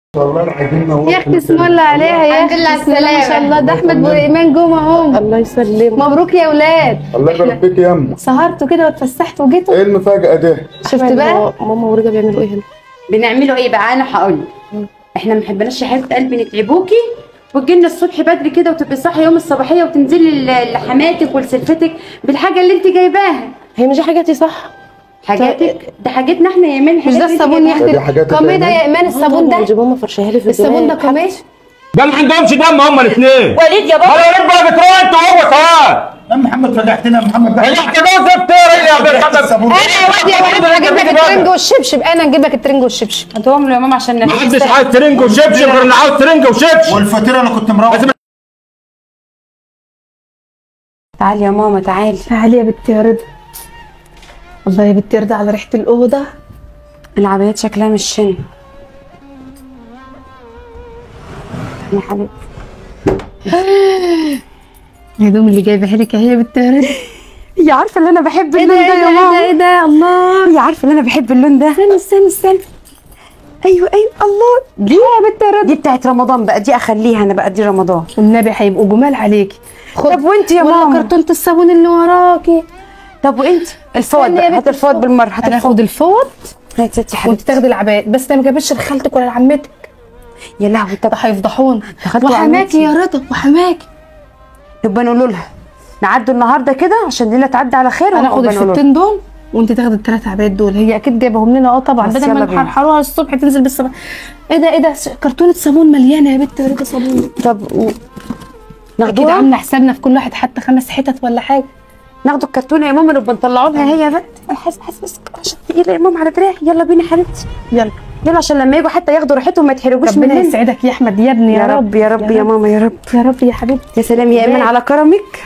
والله العظيم نورت يا اختي اسم الله عليها يا الحمد اختي لله بسم الله ما شاء الله ده احمد وايمان جم اهو الله يسلمك مبروك يا اولاد الله يبارك فيك يا اما سهرتوا كده واتفسحتوا وجيتوا ايه المفاجأة دي؟ شفت بقى ماما ورجع بيعملوا ايه هنا بنعمله ايه بقى انا هقول احنا ما حبيناش يا حبيبه قلبي نتعبوكي وتجينا الصبح بدري كده وتبقي صاحيه يوم الصباحيه وتنزلي ل- لحماتك ولسلفتك بالحاجه اللي انت جايباها هي مش دي حاجاتي صح حاجاتك ده حاجتنا احنا يا ايمان مش الحاجات ده اللي انت الصابون يا جايباها. اختي دي حاجات كم ايه ده تانية؟ يا ايمان الصابون ده دي ماما فرشاها لي في الصابون ده الدولاب. قماش ده ما عندهمش دم هما الاثنين وليد يا بابا ولا ربنا بتروح انت وهو سواء يا محمد فجعتنا يا محمد ده الاحتجاز افترى يا بنت الصابون انا يا واد يا واد هجيب لك الترنج والشبشب انا هجيب لك الترنج والشبشب هاتهم له يا ماما عشان ما نفسي حدش عايز ترنج وشبشب غير اللي عاوز ترنج وشبشب والفطيره انا كنت مروح تعالي يا ماما تعالي تعالي يا بنتي يا رضا الله يا بنتي يا رضا على ريحه الاوضه العبايات شكلها مش شن يا حبيبتي الهدوم اللي جايبها لك اهي يا بنتي يا رضا هي عارفه اللي انا بحب ايه اللون ده ده ايه يا ده ماما ايه ده الله هي عارفه ان انا بحب اللون ده استنى استنى استنى ايوه ايوه الله دي يا بنت رد دي بتاعت رمضان بقى دي اخليها انا بقى دي رمضان والنبي هيبقوا جمال عليكي خد طب وانت يا ولا ماما كرتونه الصابون اللي وراكي طب وانت الفوط استني يا بقى بنت هات الفوط الفوط. بالمره هات انا الفوط اخد الفوط هات يا وانت حبيبتي تاخدي العبايات بس ده ما جابتش لخالتك ولا لعمتك يا لهوي طب ده هيفضحونا دخلتوا وحماكي عمتي. يا رضا وحماكي نبقى نقول لها نعدوا النهارده كده عشان الليله تعدي على خير انا اخد ونبقى نقول لها. الفوطين دول وانت تاخدي الثلاث عبايات دول هي اكيد جايبهم لنا اه طبعا بس بدل ما يلا بينا. نحرحروها الصبح تنزل بالصبح ايه ده ايه ده كرتونه صابون مليانه يا بنت يا رضا صابون طب و... اكيد ناخدوها عامله حسابنا في كل واحد حتى خمس حتت ولا حاجه ناخدوا الكرتونه يا ماما نبقى نطلعوا لها هي بقى انا حاسه حاسه بس عشان تقيله يا ماما على دراعي يلا بينا يا حبيبتي يلا يلا عشان لما يجوا حتى ياخدوا راحتهم ما يتحرجوش ربنا مننا يسعدك يا احمد يا ابني يا رب يا رب يا ماما يا رب يا رب يا حبيبتي يا سلام يا ايمان على كرمك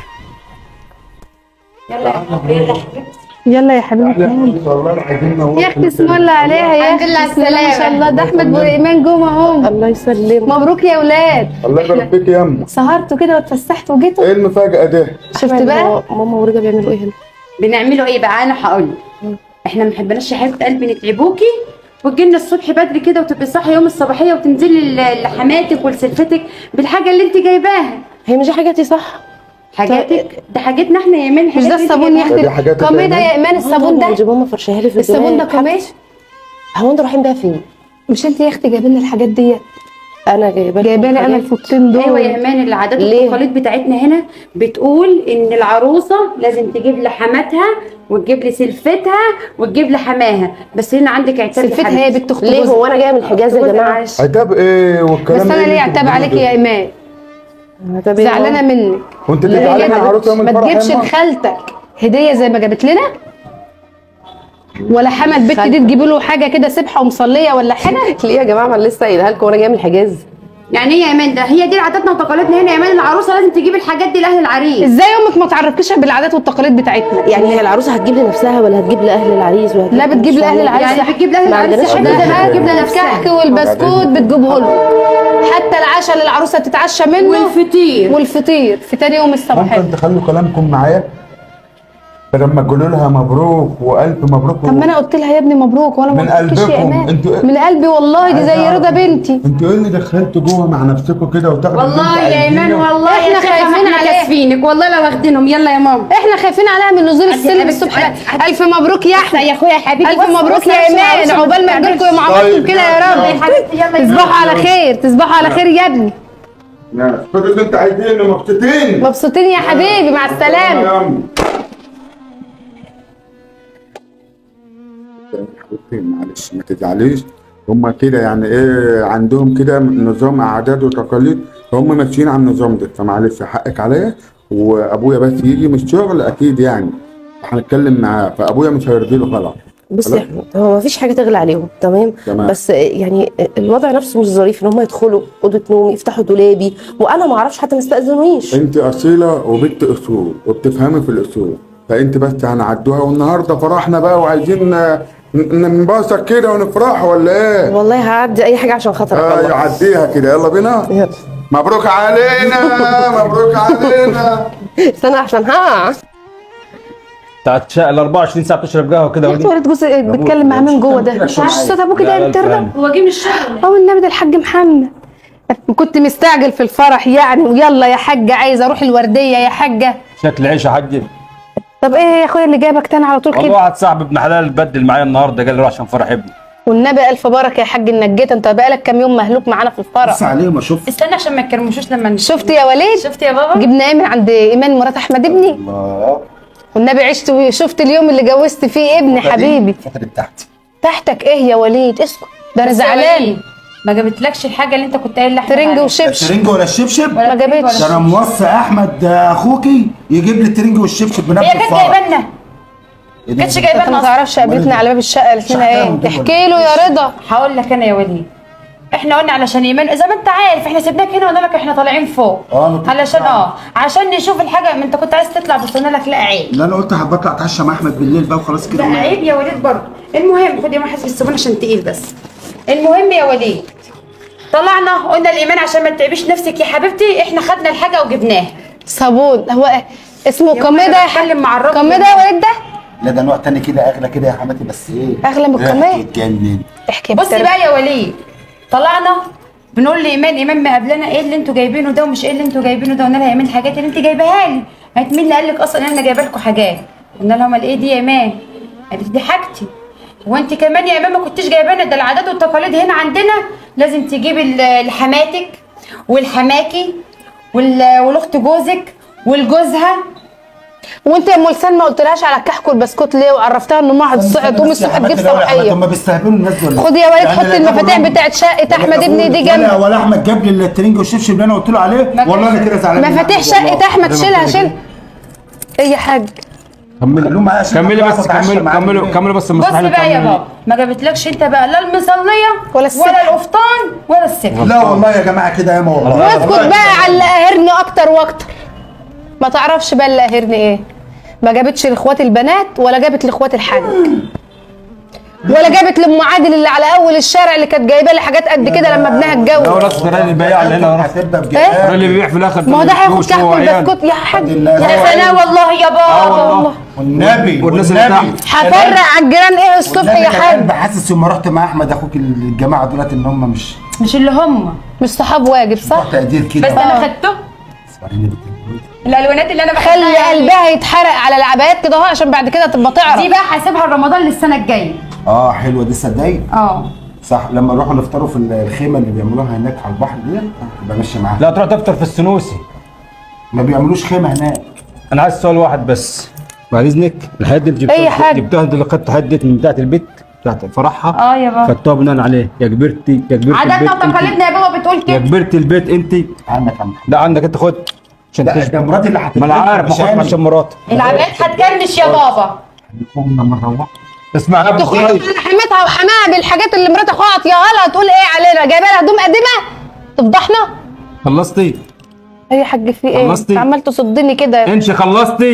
يلا يا حبيبتي والله العظيم نورت يا اختي اسم الله عليها يا الحمد اختي لله بسم الله ما شاء الله ده احمد وايمان جم اهو الله يسلمك مبروك يا اولاد الله يبارك فيك يا اما سهرتوا كده واتفسحتوا وجيتوا ايه المفاجأة دي؟ شفت بقى ماما ورجع بيعملوا ايه هنا بنعمله ايه بقى انا هقول احنا ما حبيناش يا حبيبه قلبي نتعبوكي وتجينا الصبح بدري كده وتبقي صاحيه يوم الصباحيه وتنزلي ل- لحماتك ولسلفتك بالحاجه اللي انت جايباها هي مش دي حاجاتي صح حاجاتك ده حاجتنا احنا يا ايمان مش ده الحاجات اللي الصابون يا جايباها. دي اختي حاجات كم ايه ده تانية؟ يا ايمان الصابون ده دي ماما فرشاها لي في الصابون ده الدولاب. قماش هو انتوا رايحين بقى فين مش انت يا اختي جايبه لنا الحاجات ديت انا جايبه لكم جايبه لي انا حاجات. الفوطين دول ايوه يا ايمان العادات ليه؟ والتقاليد بتاعتنا هنا بتقول ان العروسه لازم تجيب لحماتها وتجيب لي سلفتها وتجيب لحماها بس هنا عندك عتاب يا سلفتها هي حبيبتي. بنت اخت ليه جوزها هو انا جايه من الحجاز يا جوزها جماعه عايش. عتاب ايه والكلام بس انا إيه ليه اللي اعتاب انتوا عليكي يا بتقولوه ايمان طب إيه زعلانه هو؟ منك ده؟ وانت لا، تزعلي هي من ما- عروس يوم ما الفرح تجيبش يا أما؟ لخالتك هديه زي ما جابت لنا ولا حما البت دي تجيب له حاجه كده سبحه ومصليه ولا حاجه ليه يا جماعه ما أنا لسه قايلها لكم وانا جايه من الحجاز يعني ايه يا ايمان ده هي دي عاداتنا وتقاليدنا هنا يا ايمان العروسه لازم تجيب الحاجات دي لاهل العريس ازاي امك ما تعرفكش بالعادات والتقاليد بتاعتنا يعني هي العروسه هتجيب لنفسها ولا هتجيب لاهل العريس وهتجيب لا بتجيب لاهل العريس يعني بتجيب لاهل ما العريس عندناش يا حبيبتي ده. ده بتجيب الكحك لنفسها والبسكوت بتجيبه له حتى العشاء اللي العروسه تتعشى منه والفطير والفطير في تاني يوم الصباحيه ممكن تخلوا كلامكم معايا بدل ما تقولوا لها مبروك والف مبروك طب ما انا قلت لها يا ابني مبروك وانا ما من قلتلكيش يا قلبكم. ايمان انتوا- من قلبي والله دي عايز زي أعرف. رضا بنتي انتوا ايه اللي دخلتوا جوه مع نفسكم كده وتاخدوا اللي والله انتوا يا ايمان عايزينه؟ والله إحنا يا شيخة خايفين احنا عليها. كاسفينك والله لو واخدينهم يلا يا ماما احنا خايفين عليها من نزول السلم حبيبتي، الصبح عدي- عدي. الف مبروك يا احمد يا اخويا يا حبيبي الف بص- مبروك بص يا عشان ايمان العروسة عقبال ما ما يجيلكم يوم طيب، عملكم كده يا يلا. رب يا حبيبتي يلا يا تصبحوا على خير تصبحوا على خير يا ابني نعم. خدوا اللي انتوا عايزينه مبسوطين مبسوطين يا حبيبي مع السلامه يا أم. حبيبتي معلش ما تزعليش هما كده يعني ايه عندهم كده نظام اعداد وتقاليد هم ماشيين على النظام ده فمعلش حقك عليا وابويا بس يجي من الشغل اكيد يعني هنتكلم معاه فابويا مش هيرضي له خلاص بص خلاص. يا احمد هو ما فيش حاجه تغلى عليهم تمام تمام. بس يعني الوضع نفسه مش ظريف ان هم يدخلوا اوضه نوم يفتحوا دولابي وانا ما اعرفش حتى ما استاذنونيش انت اصيله وبنت اصول وبتفهمي في الاصول فانت بس هنعدوها والنهارده فرحنا بقى وعايزين آه، ن- ننبسط كده ونفرح ولا ايه؟ والله هعدي اي حاجه عشان خاطرك اه والله يعديها كده يلا بينا يلا مبروك علينا مبروك علينا استنى عشان ها بتاعت شقه ال 24 ساعه بتشرب قهوه كده يا اختي ودي ولد جوز بيتكلم مع مين جوه ده مش عارف صوت ابوك لا، ده لا، يمترضى فاهم. هو جه من الشغل اه النبي ده الحاج محمد كنت مستعجل في الفرح يعني ويلا يا حاجه عايزه اروح الورديه يا حاجه شكل عيش يا حاج طب ايه يا اخويا اللي جابك تاني على طول والله كده واحد صاحبي ابن حلال بدل معايا النهارده قال لي روح عشان فرح ابني والنبي الف بركه يا حاج انك جيت انت بقالك كام يوم مهلوك معانا في الفرح بص عليه ما شوف استنى عشان ما تكرمشوش لما نشوف شفت يا وليد شفت يا بابا جبنا ايه من عند ايمان مرات احمد ابني الله والنبي عشت وشفت اليوم اللي جوزت فيه ابني حبيبي فترة تحت تحتك ايه يا وليد اسكت ده انا بس يا زعلان وليد، ما جابتلكش الحاجه اللي انت كنت قايل لأحمد ترنج عليها. وشبشب الترنج ولا الشبشب ولا ما ترنج جابتش. ولا ده انا موصي احمد اخوكي يجيب لي الترنج والشبشب بنفس هي كانت جايبه لنا كانتش جايبه انت ما لنا تعرفش قابلتنا على باب الشقه قالت لنا شحتها ايه ودول احكي له يا رضا هقول لك انا يا وليد احنا قلنا علشان ايمان زي ما انت عارف احنا سيبناك هنا وقلنا لك احنا طالعين فوق اه، أنا كنت علشان طالع. اه عشان نشوف الحاجه ما انت كنت عايز تطلع بس قلنا لك لا عيب لا انا قلت هبقى اتعشى مع احمد بالليل بقى وخلاص كده لا عيب يا وليد برضه المهم خد يا محاسب الصابون عشان تقيل بس المهم يا وليد طلعنا قلنا الايمان عشان ما تتعبيش نفسك يا حبيبتي احنا خدنا الحاجه وجبناها صابون هو إيه؟ اسمه يا كميدة أنا يا بتكلم مع الراجل كميدة يا وليد ده لا ده نوع تاني كده اغلى كده يا حماتي بس ايه أغلى من القمية؟ ريحته تجنن احكي بصي بتر- بقى يا وليد طلعنا بنقول لايمان ايمان مقابلنا ايه اللي انتوا جايبينه ده ومش ايه اللي انتوا جايبينه ده قلنا لها يا ايمان الحاجات اللي انت جايباها لي قالت مين اللي قال لك اصلا ان انا جايبه لكم حاجات قلنا لها امال ايه دي يا ايمان قالت دي حاجتي وانت كمان يا ايمان ما كنتيش جايبانا ده العادات والتقاليد هنا عندنا لازم تجيب ال- لحماتك والحماكي وال- والاخت جوزك والجوزها وانت يا ام لسان ما قلتلهاش على الكحك والبسكوت ليه وعرفتها انه معهد الصحه تقوم الصبح تجيب صباحيه هم بيستهبلوا الناس دول خدي يا وليد يعني حط لا المفاتيح جابوا بتاعت شقه ولا احمد جابوا ابني دي ولا- جنب ولا احمد جاب لي الترنج والشبشب اللي انا قلت له عليه ما والله انا كده زعلان مفاتيح شقه احمد شيلها شيل ايه يا حاج كملي خلوهم معايا عشان كملي أعرف بس أتعشى كملي معاهم كملي بالليل. كملي بس بص المسرحيه اللي بقى يا بتعمليها. بابا ما جابتلكش انت بقى لا المصليه ولا السبح. ولا القفطان ولا السبح لا والله يا جماعه كده ياما والله واسكت بقى على اللي قاهرني اكتر واكتر ما تعرفش بقى اللي قاهرني ايه ما جابتش لاخوات البنات ولا جابت لاخوات الحاج ولا جابت لام عادل اللي على اول الشارع اللي كانت جايبه لي حاجات قد كده لما ابنها لا اتجوز ولا اصل الراجل البياع اللي هنا راح هتبدا إيه؟ بجهاز الراجل اللي بيبيع في الاخر ما هو ده هياخد فلوس كحك هو عيال. والبسكوت يا حاج الناس- يا يا سلام والله يا بابا والله والنبي والناس اللي والنبي. هفرق على الجيران ايه الصبح والنبي يا كان حاج قلبي حاسس يوم ما رحت مع احمد اخوك الجماعه دولت ان هم مش مش اللي هم مش صحاب واجب صح تقدير كده بس انا خدته الالوانات اللي انا بحبها خلي يعني. قلبها يتحرق على العبايات كده اهو عشان بعد كده تبقى تعرف دي بقى هسيبها رمضان للسنه الجايه اه حلوه دي صدقني اه صح لما نروحوا نفطروا في الخيمه اللي بيعملوها هناك على البحر دي يبقى ماشي معاها لا تروح تفطر في السنوسي ما بيعملوش خيمه هناك انا عايز سؤال واحد بس بعد اذنك الحاجات دي جبتها أي حاجة. جبتها انت اللي خدت حدت من بتاعت البيت بتاعت فرحها اه يا بابا خدتها بناء عليه يا كبرتي يا كبرت عاداتنا البيت انت وتقاليدنا يا بابا بتقول يا كده كبرت البيت انت عندك عم لا عندك انت خد عشان لا تشبه ده مراتي اللي هتتبقى ما انا عارف مش باخد أنا. عشان مراتي العبايات هتكرمش يا بابا قمنا لما نروح اسمع يا ابو تخرج خالد على حماتها وحماها بالحاجات اللي مرات اخوها عطيها لها تقول ايه علينا جايبه لها هدوم قديمه تفضحنا خلصتي ايه يا حاج في ايه خلصتي؟ انت عمال تصدني كده انت خلصتي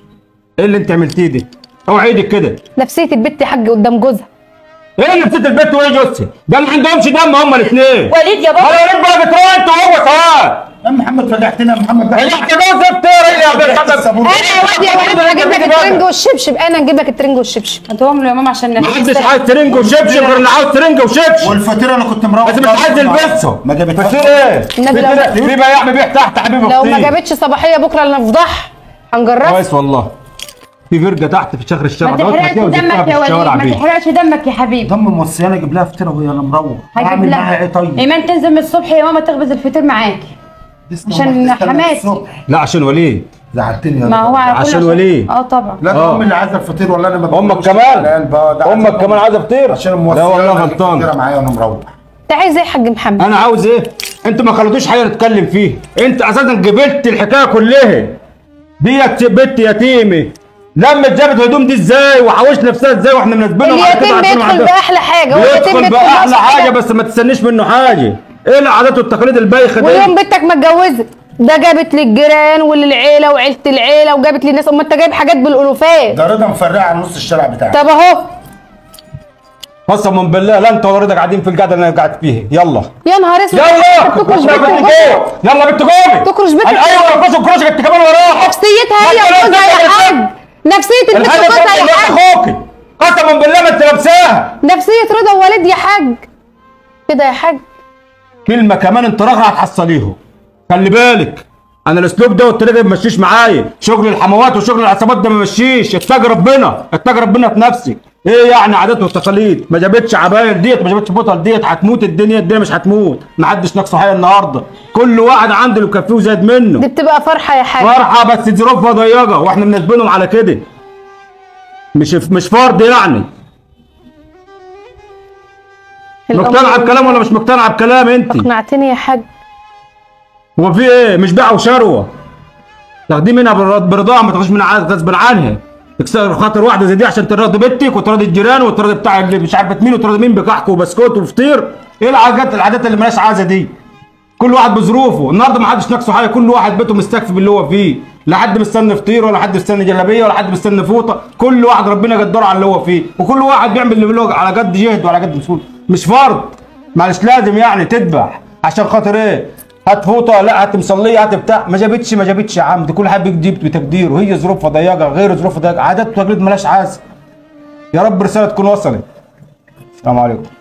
ايه اللي انت عملتيه دي اوعى ايدك كده نفسيه البت يا حاج قدام جوزها ايه اللي نسيت البيت وايه جوزي ده ما عندهمش دم هم الاثنين وليد يا بابا على وليد بقى بتروح انت وهو سوا يا محمد فجعتنا يا محمد بقى انت جوز بتقرا يا بنت فتحت الصابون. انا يا واد يا ولد انا اجيب لك الترنج والشبشب انا نجيب لك الترنج والشبشب هاتهم له يا ماما عشان ما حدش عايز ترنج وشبشب غير اللي عاوز ترنج وشبشب والفطيره انا كنت مروح بس مش عايز البسه ما جابتهاش فطير ايه؟ النبي لو- فطير- في بياع بيبيع تحت حبيبي لو ما فطير. جابتش صباحيه بكره انا نفضح هنجرب كويس والله في فرقه تحت في شهر الشارع ما دوت تحرقش هتلاقيها وزدتها دمك في يا وليد الشوارع ما بيه. تحرقش دمك يا حبيبي ضم موصيانه اجيب لها فطيره وهي انا مروح هجيب اعمل لها معاها ايه طيب ايمان تنزل من الصبح يا ماما تخبز الفطير معاكي تسلم عشان وما تستنى حماتي. الصبح. لا عشان وليد زعلتني يا ما هو رب. على كل عشان وليد. اه طبعا لا ده آه. امي اللي عايزه الفطير والله انا ما امك بقولش كمان الكلام بقى، ده عايزة امك كمان عايزه فطير عشان لا الموصيانه والله أنا غلطان الفطيرة معايا وانا مروح انت عايز ايه يا حاج محمد انا عاوز ايه انتوا ما خليتوش حاجه نتكلم فيه انت اساسا جبلت الحكايه كلها ديت بنت يتيمه لما جابت هدوم دي ازاي وحوش نفسها ازاي واحنا مناسبينها وبعد كده اليتيم عارفين بيدخل عندها- باحلى حاجه واليتيم بيدخل بيدخل باحلى بأوسع حاجه بس ما تستنيش منه حاجه ايه العادات والتقاليد البايخه دي ويوم بنتك ما اتجوزت ده جابت للجيران وللعيله وعيله العيله وجابت للناس امال انت جايب حاجات بالالوفات ده رضا مفرقه على نص الشارع بتاعي طب اهو قسما بالله لا انت ولا رضا قاعدين في القعده اللي انا قاعد فيها يلا يا نهار اسود يلا تكرش يلا بنتك بنت جوزها. جوه يلا بنت جوه تكرش بنتك انا ايوه كرش كرش انت كمان وراها نفسيتها هي ما وجوزها يا تكلمش حاج نفسيه البنت الحاجه جوزها اللي يا حاج اخوك قسما بالله ما انت لابساها نفسيه رضا ووالد يا حاج كده يا حاج كلمه كمان انت راغع هتحصليهم خلي بالك انا الاسلوب ده والطريقه دي ما بمشيش معايا شغل الحموات وشغل العصابات ده ما بمشيش اتقي ربنا اتقي ربنا في نفسك ايه يعني عادات وتقاليد ما جابتش عباير ديت ما جابتش بطل ديت هتموت الدنيا الدنيا مش هتموت ما حدش ناقصه حاجه النهارده كل واحد عنده اللي مكفيه وزاد منه دي بتبقى فرحه يا حاج فرحه بس ظروفها ضيقه واحنا مناسبينهم على كده مش مش فرض يعني مقتنعه بكلام ولا مش مقتنعه بكلام انت اقنعتني يا حاج هو في ايه مش بيع وشروه تاخديه منها بالرض- برضاها ما تاخديش منها عاد غصب عنها تكسر خاطر واحده زي دي عشان ترضي بنتك وترضي الجيران وترضي بتاع اللي مش عارفه مين وترضي مين بكحك وبسكوت وفطير ايه العادات العادات اللي مالهاش عازه دي كل واحد بظروفه النهارده ما حدش ناقصه حاجه كل واحد بيته مستكفي باللي هو فيه لا حد مستني فطير ولا حد مستني جلابيه ولا حد مستني فوطه كل واحد ربنا يقدره على اللي هو فيه وكل واحد بيعمل اللي هو على قد جهد وعلى قد مسؤول مش فرض معلش لازم يعني تذبح عشان خاطر ايه هات فوطه لا هات مصليه هات بتاع ما جابتش ما جابتش يا عم دي كل حد بيجيب بتقديره هي ظروفها ضيقه غير ظروفها ضيقه عادات وتقاليد مالهاش عازه يا رب رساله تكون وصلت السلام عليكم